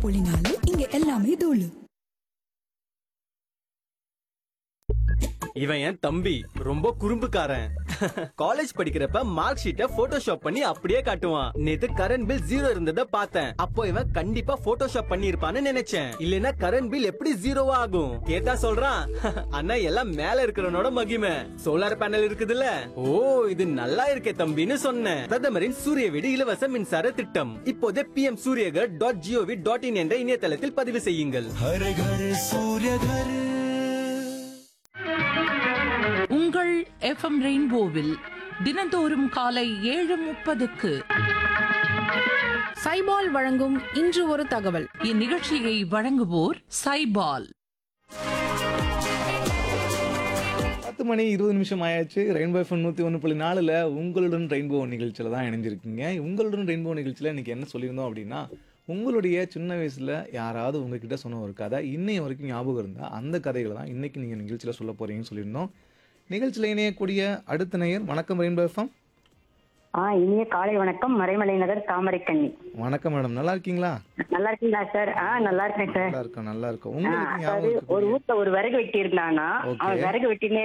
புள்ளி நாலு இங்க எல்லாமே தூளு இவன் என் தம்பி ரொம்ப குறும்புக்காரன் காலேஜ் படிக்கிறப்ப மார்க் ஷீட்டை போட்டோஷாப் பண்ணி அப்படியே காட்டுவான் நேத்து கரண்ட் பில் ஜீரோ இருந்ததை பார்த்தேன் அப்போ இவன் கண்டிப்பா போட்டோஷாப் பண்ணி இருப்பான்னு நினைச்சேன் இல்லனா கரண்ட் பில் எப்படி ஜீரோவா ஆகும் கேட்டா சொல்றான் அண்ணா எல்லாம் மேல இருக்கிறவனோட மகிமை சோலார் பேனல் இருக்குதுல்ல ஓ இது நல்லா இருக்கே தம்பின்னு சொன்னேன் பிரதமரின் சூரிய வீடு இலவச மின்சார திட்டம் இப்போதே PM Surya Ghar dot gov dot in என்ற இணையதளத்தில் பதிவு செய்யுங்கள் हर घर सूर्य घर உங்கள் எஃப்எம் ரெயின்போவில் தினந்தோறும் காலை ஏழு முப்பதுக்கு சைபால் வழங்கும் இன்று ஒரு தகவல் இந்நிகழ்ச்சியை வழங்குவோர் சைபால் பத்து மணி இருபது நிமிஷம் ஆயாச்சு ரெயின்போ எஃப்எம் நூற்றி ஒன்று புள்ளி நாலில் உங்களுடன் ரெயின்போ நிகழ்ச்சியில் தான் இணைஞ்சிருக்கீங்க உங்களுடன் ரெயின்போ நிகழ்ச்சியில் இன்றைக்கி என்ன சொல்லியிருந்தோம் அப்படின்னா உங்களுடைய சின்ன வயசில் யாராவது உங்ககிட்ட சொன்ன ஒரு கதை இன்னைய வரைக்கும் ஞாபகம் இருந்தால் அந்த கதைகளை தான் இன்றைக்கி நீங்கள் நிகழ்ச்சியில் சொல்ல போகிறீங்கன்னு சொல்லியிருந்தோம் நிகழ்ச்சியில் இணையக்கூடிய அடுத்த நேயர் வணக்கம் ரெயின்போ எஃப்எம் ஆ இனிய காலை வணக்கம் மறைமலை நகர் தாமரைக்கண்ணி வணக்கம் மேடம் நல்லா இருக்கீங்களா நல்லா இருக்கீங்களா சார் ஆ நல்லா இருக்கேன் சார் நல்லா இருக்கோம் நல்லா இருக்கும் ஆ, உங்களுக்கு அதாவது ஞாபகம் ஒரு இருக்கக்கூடிய- வீட்டுல ஒரு விறகு வெட்டி இருந்தானா Okay. அவன் விறகு வெட்டினே